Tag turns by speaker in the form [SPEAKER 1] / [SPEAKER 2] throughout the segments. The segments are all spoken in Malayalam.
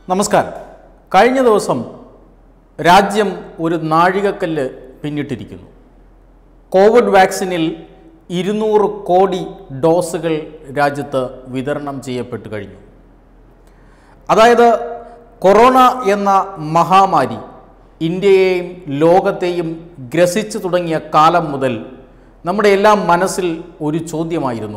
[SPEAKER 1] നമസ്കാരം കഴിഞ്ഞ ദിവസം രാജ്യം ഒരു നാഴികക്കല്ല് പിന്നിട്ടിരിക്കുന്നു കോവിഡ് വാക്സിനിൽ ഇരുന്നൂറ് കോടി ഡോസുകൾ രാജ്യത്ത് വിതരണം ചെയ്യപ്പെട്ടു കഴിഞ്ഞു അതായത് കൊറോണ എന്ന മഹാമാരി ഇന്ത്യയെയും ലോകത്തെയും ഗ്രസിച്ചു തുടങ്ങിയ കാലം മുതൽ നമ്മുടെ എല്ലാം മനസ്സിൽ ഒരു ചോദ്യമായിരുന്നു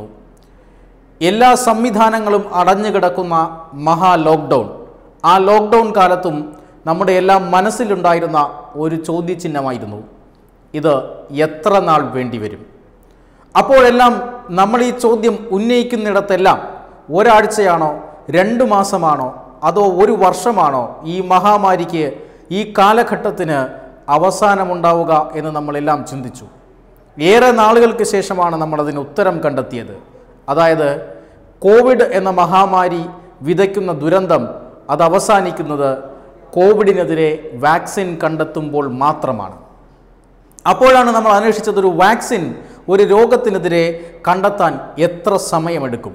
[SPEAKER 1] എല്ലാ സംവിധാനങ്ങളും അടഞ്ഞു കിടക്കുന്ന മഹാ ലോക്ക്ഡൗൺ ആ ലോക്ക്ഡൗൺ കാലത്തും നമ്മുടെ എല്ലാം മനസ്സിലുണ്ടായിരുന്ന ഒരു ചോദ്യചിഹ്നമായിരുന്നു ഇത് എത്ര നാൾ വേണ്ടിവരും അപ്പോഴെല്ലാം നമ്മൾ ഈ ചോദ്യം ഉന്നയിക്കുന്നിടത്തെല്ലാം ഒരാഴ്ചയാണോ രണ്ട് മാസമാണോ അതോ ഒരു വർഷമാണോ ഈ മഹാമാരിക്ക് ഈ കാലഘട്ടത്തിന് അവസാനമുണ്ടാവുക എന്ന് നമ്മളെല്ലാം ചിന്തിച്ചു ഏറെ നാളുകൾക്ക് ശേഷമാണ് നമ്മളതിന് ഉത്തരം കണ്ടെത്തിയത് അതായത് കോവിഡ് എന്ന മഹാമാരി വിതയ്ക്കുന്ന ദുരന്തം അത് അവസാനിക്കുന്നത് കോവിഡിനെതിരെ വാക്സിൻ കണ്ടെത്തുമ്പോൾ മാത്രമാണ് അപ്പോഴാണ് നമ്മൾ അന്വേഷിച്ചത് ഒരു വാക്സിൻ ഒരു രോഗത്തിനെതിരെ കണ്ടെത്താൻ എത്ര സമയമെടുക്കും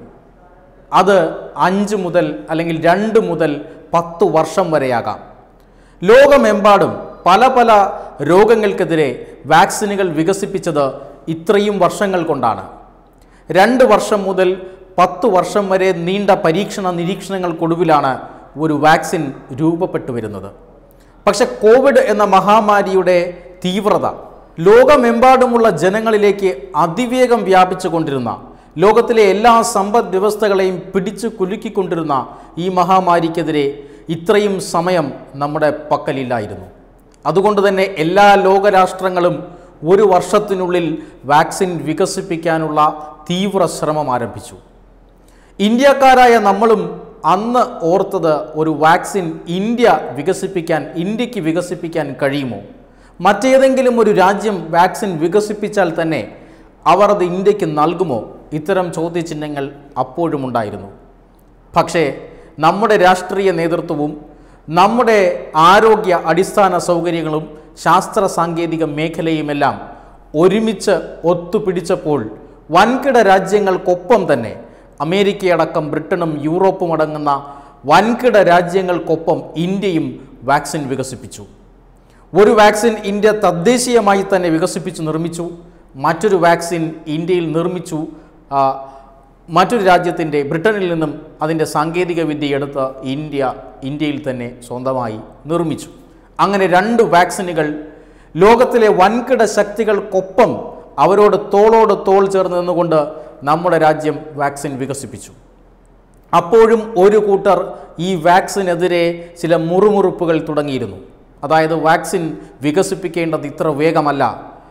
[SPEAKER 1] അത് അഞ്ച് മുതൽ അല്ലെങ്കിൽ രണ്ട് മുതൽ പത്ത് വർഷം വരെയാകാം ലോകമെമ്പാടും പല പല രോഗങ്ങൾക്കെതിരെ വാക്സിനുകൾ വികസിപ്പിച്ചത് ഇത്രയും വർഷങ്ങൾ കൊണ്ടാണ് രണ്ട് വർഷം മുതൽ പത്ത് വർഷം വരെ നീണ്ട പരീക്ഷണ നിരീക്ഷണങ്ങൾക്കൊടുവിലാണ് ഒരു വാക്സിൻ രൂപപ്പെട്ടു വരുന്നത് പക്ഷെ കോവിഡ് എന്ന മഹാമാരിയുടെ തീവ്രത ലോകമെമ്പാടുമുള്ള ജനങ്ങളിലേക്ക് അതിവേഗം വ്യാപിച്ചു കൊണ്ടിരുന്ന ലോകത്തിലെ എല്ലാ സമ്പദ് വ്യവസ്ഥകളെയും പിടിച്ചു കുലുക്കിക്കൊണ്ടിരുന്ന ഈ മഹാമാരിക്കെതിരെ ഇത്രയും സമയം നമ്മുടെ പക്കലില്ലായിരുന്നു അതുകൊണ്ട് തന്നെ എല്ലാ ലോകരാഷ്ട്രങ്ങളും ഒരു വർഷത്തിനുള്ളിൽ വാക്സിൻ വികസിപ്പിക്കാനുള്ള തീവ്ര ശ്രമം ആരംഭിച്ചു ഇന്ത്യക്കാരായ നമ്മളും അന്ന് ഓർത്തത് ഒരു വാക്സിൻ ഇന്ത്യ വികസിപ്പിക്കാൻ ഇന്ത്യക്ക് വികസിപ്പിക്കാൻ കഴിയുമോ മറ്റേതെങ്കിലും ഒരു രാജ്യം വാക്സിൻ വികസിപ്പിച്ചാൽ തന്നെ അവർ അത് ഇന്ത്യക്ക് നൽകുമോ ഇത്തരം ചോദ്യചിഹ്നങ്ങൾ അപ്പോഴും ഉണ്ടായിരുന്നു പക്ഷേ നമ്മുടെ രാഷ്ട്രീയ നേതൃത്വവും നമ്മുടെ ആരോഗ്യ അടിസ്ഥാന സൗകര്യങ്ങളും ശാസ്ത്ര സാങ്കേതിക മേഖലയുമെല്ലാം ഒരുമിച്ച് ഒത്തുപിടിച്ചപ്പോൾ വൻകിട രാജ്യങ്ങൾക്കൊപ്പം തന്നെ അമേരിക്കയടക്കം ബ്രിട്ടനും യൂറോപ്പും അടങ്ങുന്ന വൻകിട രാജ്യങ്ങൾക്കൊപ്പം ഇന്ത്യയും വാക്സിൻ വികസിപ്പിച്ചു ഒരു വാക്സിൻ ഇന്ത്യ തദ്ദേശീയമായി തന്നെ വികസിപ്പിച്ച് നിർമ്മിച്ചു മറ്റൊരു വാക്സിൻ ഇന്ത്യയിൽ നിർമ്മിച്ചു ആ, മറ്റൊരു രാജ്യത്തിൻ്റെ ബ്രിട്ടനിൽ നിന്നും അതിൻ്റെ സാങ്കേതിക വിദ്യ എടുത്ത് ഇന്ത്യ ഇന്ത്യയിൽ തന്നെ സ്വന്തമായി നിർമ്മിച്ചു അങ്ങനെ രണ്ട് വാക്സിനുകൾ ലോകത്തിലെ വൻകിട ശക്തികൾക്കൊപ്പം അവരോട് തോളോട് തോൾ ചേർന്ന് നിന്നുകൊണ്ട് നമ്മുടെ രാജ്യം വാക്സിൻ വികസിപ്പിച്ചു അപ്പോഴും ഒരു കൂട്ടർ ഈ വാക്സിനെതിരെ ചില മുറുമുറുപ്പുകൾ തുടങ്ങിയിരുന്നു അതായത് വാക്സിൻ വികസിപ്പിക്കേണ്ടത് ഇത്ര വേഗമല്ല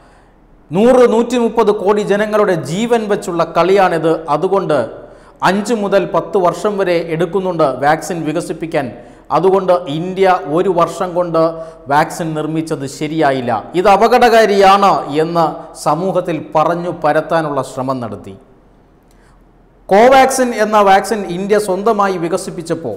[SPEAKER 1] നൂറ് നൂറ്റി മുപ്പത് കോടി ജനങ്ങളുടെ ജീവൻ വെച്ചുള്ള കളിയാണിത് അതുകൊണ്ട് അഞ്ച് മുതൽ പത്ത് വർഷം വരെ എടുക്കുന്നുണ്ട് വാക്സിൻ വികസിപ്പിക്കാൻ അതുകൊണ്ട് ഇന്ത്യ ഒരു വർഷം കൊണ്ട് വാക്സിൻ നിർമ്മിച്ചത് ശരിയായില്ല ഇത് അപകടകാരിയാണ് എന്ന് സമൂഹത്തിൽ പറഞ്ഞു പരത്താനുള്ള ശ്രമം നടത്തി കോവാക്സിൻ എന്ന വാക്സിൻ ഇന്ത്യ സ്വന്തമായി വികസിപ്പിച്ചപ്പോൾ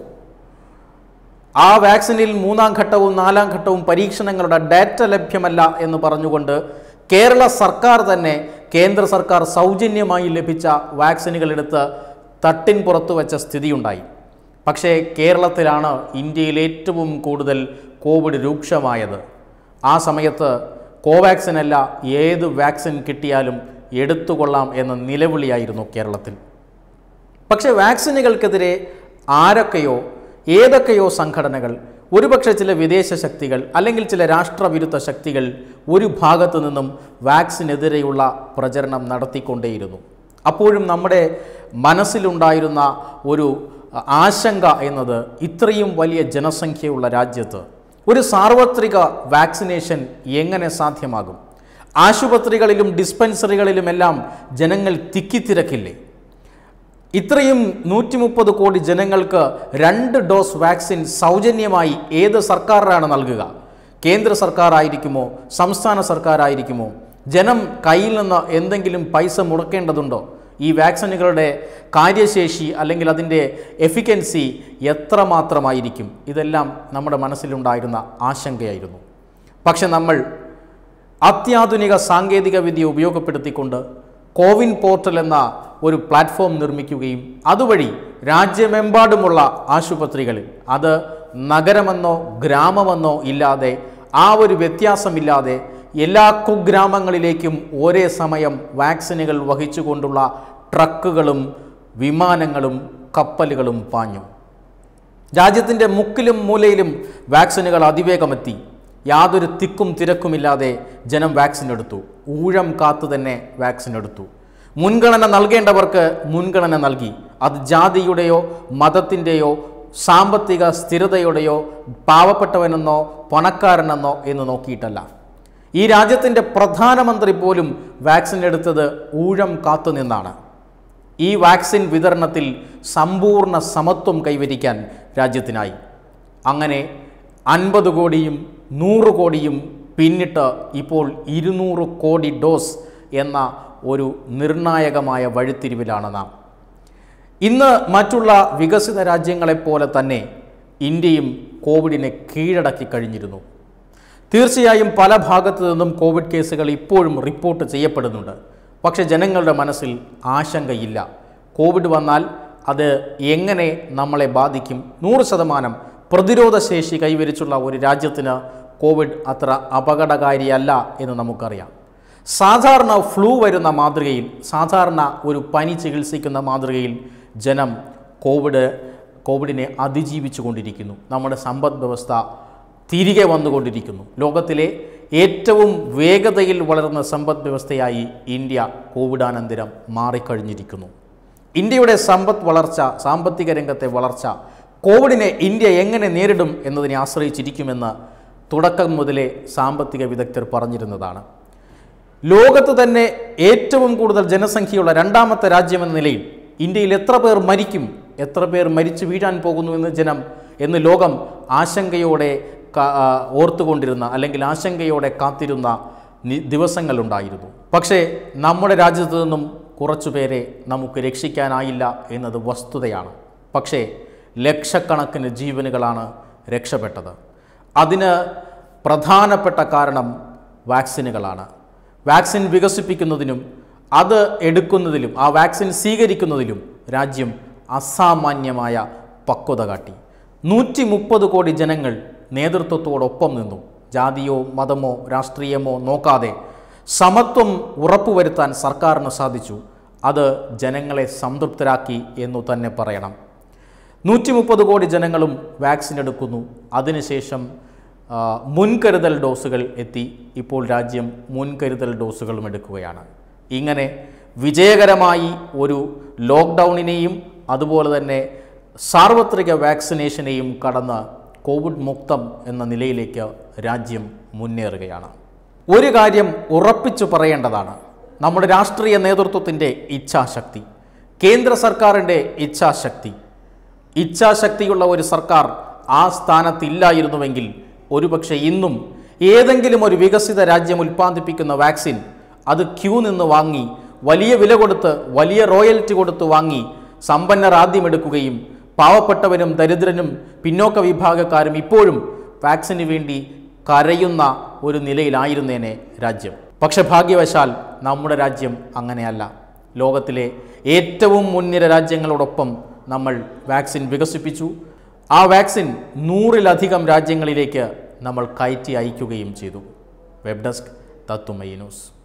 [SPEAKER 1] ആ വാക്സിനിൽ മൂന്നാം ഘട്ടവും നാലാം ഘട്ടവും പരീക്ഷണങ്ങളുടെ ഡാറ്റ ലഭ്യമല്ല എന്ന് പറഞ്ഞുകൊണ്ട് കേരള സർക്കാർ തന്നെ കേന്ദ്ര സർക്കാർ സൗജന്യമായി ലഭിച്ച വാക്സിനുകൾ എടുത്ത് തട്ടിൻ പുറത്തു വെച്ച സ്ഥിതിയുണ്ടായി പക്ഷേ കേരളത്തിലാണ് ഇന്ത്യയിൽ ഏറ്റവും കൂടുതൽ കോവിഡ് രൂക്ഷമായത് ആ സമയത്ത് കോവാക്സിൻ അല്ല ഏത് വാക്സിൻ കിട്ടിയാലും എടുത്തുകൊള്ളാം എന്ന നിലവിളിയായിരുന്നു കേരളത്തിൽ പക്ഷേ വാക്സിനുകൾക്കെതിരെ ആരൊക്കെയോ ഏതൊക്കെയോ സംഘടനകൾ ഒരുപക്ഷെ ചില വിദേശ ശക്തികൾ അല്ലെങ്കിൽ ചില രാഷ്ട്രവിരുദ്ധ ശക്തികൾ ഒരു ഭാഗത്തു നിന്നും വാക്സിനെതിരെയുള്ള പ്രചരണം നടത്തിക്കൊണ്ടേയിരുന്നു അപ്പോഴും നമ്മുടെ മനസ്സിലുണ്ടായിരുന്ന ഒരു ആശങ്ക എന്നത് ഇത്രയും വലിയ ജനസംഖ്യയുള്ള രാജ്യത്ത് ഒരു സാർവത്രിക വാക്സിനേഷൻ എങ്ങനെ സാധ്യമാകും ആശുപത്രികളിലും ഡിസ്പെൻസറികളിലുമെല്ലാം ജനങ്ങൾ തിക്കിത്തിരക്കില്ലേ ഇത്രയും നൂറ്റി മുപ്പത് കോടി ജനങ്ങൾക്ക് രണ്ട് ഡോസ് വാക്സിൻ സൗജന്യമായി ഏത് സർക്കാരാണ് നൽകുക കേന്ദ്ര സർക്കാർ ആയിരിക്കുമോ സംസ്ഥാന സർക്കാർ ആയിരിക്കുമോ ജനം കയ്യിൽ നിന്ന് എന്തെങ്കിലും പൈസ മുടക്കേണ്ടതുണ്ടോ ഈ വാക്സിനുകളുടെ കാര്യശേഷി അല്ലെങ്കിൽ അതിൻ്റെ എഫിക്കൻസി എത്രമാത്രമായിരിക്കും ഇതെല്ലാം നമ്മുടെ മനസ്സിലുണ്ടായിരുന്ന ആശങ്കയായിരുന്നു പക്ഷെ നമ്മൾ അത്യാധുനിക സാങ്കേതിക വിദ്യ ഉപയോഗപ്പെടുത്തിക്കൊണ്ട് കോവിൻ പോർട്ടൽ എന്ന ഒരു പ്ലാറ്റ്ഫോം നിർമ്മിക്കുകയും അതുവഴി രാജ്യമെമ്പാടുമുള്ള ആശുപത്രികളിൽ അത് നഗരമെന്നോ ഗ്രാമമെന്നോ ഇല്ലാതെ ആ ഒരു വ്യത്യാസമില്ലാതെ എല്ലാ കുഗ്രാമങ്ങളിലേക്കും ഒരേ സമയം വാക്സിനുകൾ വഹിച്ചുകൊണ്ടുള്ള ട്രക്കുകളും വിമാനങ്ങളും കപ്പലുകളും പാഞ്ഞു രാജ്യത്തിൻ്റെ മുക്കിലും മൂലയിലും വാക്സിനുകൾ അതിവേഗമെത്തി യാതൊരു തിക്കും തിരക്കുമില്ലാതെ ജനം വാക്സിൻ എടുത്തു ഊഴം കാത്തു തന്നെ വാക്സിൻ എടുത്തു മുൻഗണന നൽകേണ്ടവർക്ക് മുൻഗണന നൽകി അത് ജാതിയുടെയോ മതത്തിൻ്റെയോ സാമ്പത്തിക സ്ഥിരതയുടെയോ പാവപ്പെട്ടവനെന്നോ പണക്കാരനെന്നോ എന്ന് നോക്കിയിട്ടല്ല ഈ രാജ്യത്തിൻ്റെ പ്രധാനമന്ത്രി പോലും വാക്സിൻ എടുത്തത് ഊഴം കാത്തുനിന്നാണ് ഈ വാക്സിൻ വിതരണത്തിൽ സമ്പൂർണ്ണ സമത്വം കൈവരിക്കാൻ രാജ്യത്തിനായി അങ്ങനെ അൻപത് കോടിയും നൂറ് കോടിയും പിന്നിട്ട് ഇപ്പോൾ ഇരുന്നൂറ് കോടി ഡോസ് എന്ന ഒരു നിർണായകമായ വഴിത്തിരിവിലാണ് നാം ഇന്ന് മറ്റുള്ള വികസിത രാജ്യങ്ങളെപ്പോലെ തന്നെ ഇന്ത്യയും കോവിഡിനെ കീഴടക്കി കഴിഞ്ഞിരുന്നു തീർച്ചയായും പല ഭാഗത്തു നിന്നും കോവിഡ് കേസുകൾ ഇപ്പോഴും റിപ്പോർട്ട് ചെയ്യപ്പെടുന്നുണ്ട് പക്ഷേ ജനങ്ങളുടെ മനസ്സിൽ ആശങ്കയില്ല കോവിഡ് വന്നാൽ അത് എങ്ങനെ നമ്മളെ ബാധിക്കും നൂറ് ശതമാനം പ്രതിരോധ ശേഷി കൈവരിച്ചുള്ള ഒരു രാജ്യത്തിന് കോവിഡ് അത്ര അപകടകാരിയല്ല എന്ന് നമുക്കറിയാം സാധാരണ ഫ്ലൂ വരുന്ന മാതൃകയിൽ സാധാരണ ഒരു പനി ചികിത്സിക്കുന്ന മാതൃകയിൽ ജനം കോവിഡ് കോവിഡിനെ അതിജീവിച്ചു കൊണ്ടിരിക്കുന്നു നമ്മുടെ സമ്പദ് വ്യവസ്ഥ തിരികെ വന്നുകൊണ്ടിരിക്കുന്നു ലോകത്തിലെ ഏറ്റവും വേഗതയിൽ വളർന്ന സമ്പദ് വ്യവസ്ഥയായി ഇന്ത്യ കോവിഡാനന്തരം മാറിക്കഴിഞ്ഞിരിക്കുന്നു ഇന്ത്യയുടെ സമ്പദ് വളർച്ച സാമ്പത്തിക രംഗത്തെ വളർച്ച കോവിഡിനെ ഇന്ത്യ എങ്ങനെ നേരിടും എന്നതിനെ ആശ്രയിച്ചിരിക്കുമെന്ന് തുടക്കം മുതലേ സാമ്പത്തിക വിദഗ്ധർ പറഞ്ഞിരുന്നതാണ് ലോകത്ത് തന്നെ ഏറ്റവും കൂടുതൽ ജനസംഖ്യയുള്ള രണ്ടാമത്തെ രാജ്യമെന്ന നിലയിൽ ഇന്ത്യയിൽ എത്ര പേർ മരിക്കും എത്ര പേർ മരിച്ചു വീഴാൻ പോകുന്നു എന്ന് ജനം എന്ന് ലോകം ആശങ്കയോടെ ക- ആ, ഓർത്തുകൊണ്ടിരുന്ന അല്ലെങ്കിൽ ആശങ്കയോടെ കാത്തിരുന്ന നി- ദിവസങ്ങളുണ്ടായിരുന്നു പക്ഷേ നമ്മുടെ രാജ്യത്തു നിന്നും കുറച്ചുപേരെ നമുക്ക് രക്ഷിക്കാനായില്ല എന്നത് വസ്തുതയാണ് പക്ഷേ ലക്ഷക്കണക്കിന് ജീവനുകളാണ് രക്ഷപ്പെട്ടത് അതിന് പ്രധാനപ്പെട്ട കാരണം വാക്സിനുകളാണ് വാക്സിൻ വികസിപ്പിക്കുന്നതിനും അത് എടുക്കുന്നതിലും ആ വാക്സിൻ സ്വീകരിക്കുന്നതിലും രാജ്യം അസാമാന്യമായ പക്വത കാട്ടി നൂറ്റി മുപ്പത് കോടി ജനങ്ങൾ നേതൃത്വത്തോടൊപ്പം നിന്നു ജാതിയോ മതമോ രാഷ്ട്രീയമോ നോക്കാതെ സമത്വം ഉറപ്പുവരുത്താൻ സർക്കാരിന് സാധിച്ചു അത് ജനങ്ങളെ സംതൃപ്തരാക്കി എന്നു തന്നെ പറയണം നൂറ്റി മുപ്പത് കോടി ജനങ്ങളും വാക്സിൻ എടുക്കുന്നു അതിനുശേഷം ആ, മുൻകരുതൽ ഡോസുകൾ എത്തി ഇപ്പോൾ രാജ്യം മുൻകരുതൽ ഡോസുകളും എടുക്കുകയാണ് ഇങ്ങനെ വിജയകരമായി ഒരു ലോക്ക്ഡൗണിനെയും അതുപോലെ തന്നെ സാർവത്രിക വാക്സിനേഷനെയും കടന്ന് കോവിഡ് മുക്തം എന്ന നിലയിലേക്ക് രാജ്യം മുന്നേറുകയാണ് ഒരു കാര്യം ഉറപ്പിച്ചു പറയേണ്ടതാണ് നമ്മുടെ രാഷ്ട്രീയ നേതൃത്വത്തിൻ്റെ ഇച്ഛാശക്തി കേന്ദ്ര സർക്കാരിൻ്റെ ഇച്ഛാശക്തി ഇച്ഛാശക്തിയുള്ള ഒരു സർക്കാർ ആ സ്ഥാനത്തില്ലായിരുന്നുവെങ്കിൽ ഒരുപക്ഷെ ഇന്നും ഏതെങ്കിലും ഒരു വികസിത രാജ്യം ഉൽപ്പാദിപ്പിക്കുന്ന വാക്സിൻ അത് ക്യൂ നിന്ന് വാങ്ങി വലിയ വില കൊടുത്ത് വലിയ റോയൽറ്റി കൊടുത്ത് വാങ്ങി സമ്പന്നർ ആദ്യം എടുക്കുകയും പാവപ്പെട്ടവനും ദരിദ്രനും പിന്നോക്ക വിഭാഗക്കാരും ഇപ്പോഴും വാക്സിന് വേണ്ടി കരയുന്ന ഒരു നിലയിലായിരുന്നേനെ രാജ്യം പക്ഷെ ഭാഗ്യവശാൽ നമ്മുടെ രാജ്യം അങ്ങനെയല്ല ലോകത്തിലെ ഏറ്റവും മുൻനിര രാജ്യങ്ങളോടൊപ്പം നമ്മൾ വാക്സിൻ വികസിപ്പിച്ചു ആ വാക്സിൻ നൂറിലധികം രാജ്യങ്ങളിലേക്ക് നമ്മൾ കയറ്റി അയക്കുകയും ചെയ്തു വെബ് ഡെസ്ക് തത്തുമൈ ന്യൂസ്